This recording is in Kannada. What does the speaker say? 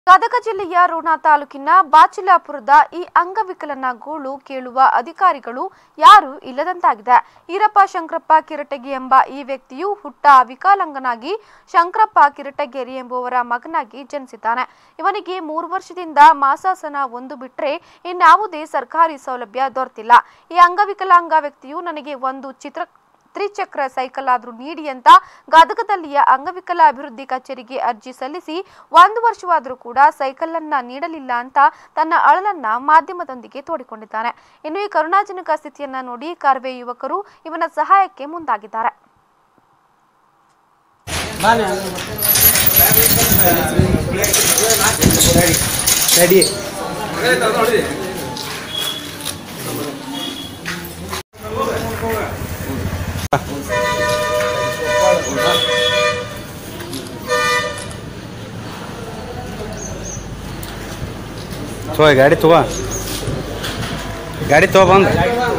ಗದಗ ಜಿಲ್ಲೆಯ ರೋಣ ತಾಲೂಕಿನ ಬಾಚಿಲಾಪುರದ ಈ ಅಂಗವಿಕಲನ ಗೋಳು ಕೇಳುವ ಅಧಿಕಾರಿಗಳು ಯಾರು ಇಲ್ಲದಂತಾಗಿದೆ ಈರಪ್ಪ ಶಂಕರಪ್ಪ ಕಿರಟಗಿ ಎಂಬ ಈ ವ್ಯಕ್ತಿಯು ಹುಟ್ಟ ವಿಕಲಾಂಗನಾಗಿ ಶಂಕರಪ್ಪ ಕಿರಟಗೇರಿ ಎಂಬುವರ ಮಗನಾಗಿ ಜನಿಸಿದ್ದಾನೆ ಇವನಿಗೆ ಮೂರು ವರ್ಷದಿಂದ ಮಾಸಾಸನ ಒಂದು ಬಿಟ್ರೆ ಇನ್ಯಾವುದೇ ಸರ್ಕಾರಿ ಸೌಲಭ್ಯ ದೊರೆತಿಲ್ಲ ಈ ಅಂಗವಿಕಲಾಂಗ ವ್ಯಕ್ತಿಯು ನನಗೆ ಒಂದು ಚಿತ್ರ ತ್ರಿಚಕ್ರ ಸೈಕಲ್ ಆದ್ರೂ ನೀಡಿ ಅಂತ ಗದಗದಲ್ಲಿಯ ಅಂಗವಿಕಲ ಅಭಿವೃದ್ಧಿ ಕಚೇರಿಗೆ ಅರ್ಜಿ ಸಲ್ಲಿಸಿ ಒಂದು ವರ್ಷವಾದರೂ ಕೂಡ ಸೈಕಲ್ ಅನ್ನ ನೀಡಲಿಲ್ಲ ಅಂತ ತನ್ನ ಅಳಲನ್ನ ಮಾಧ್ಯಮದೊಂದಿಗೆ ತೋಡಿಕೊಂಡಿದ್ದಾನೆ ಇನ್ನು ಈ ಕರುಣಾಜನಕ ಸ್ಥಿತಿಯನ್ನ ನೋಡಿ ಕಾರ್ವೆ ಯುವಕರು ಇವನ ಸಹಾಯಕ್ಕೆ ಮುಂದಾಗಿದ್ದಾರೆ ರೆಡಿ ತಗೋ ಗಾಡಿ ತಗೋ ಗಾಡಿ ತಗೋ ಬಂದು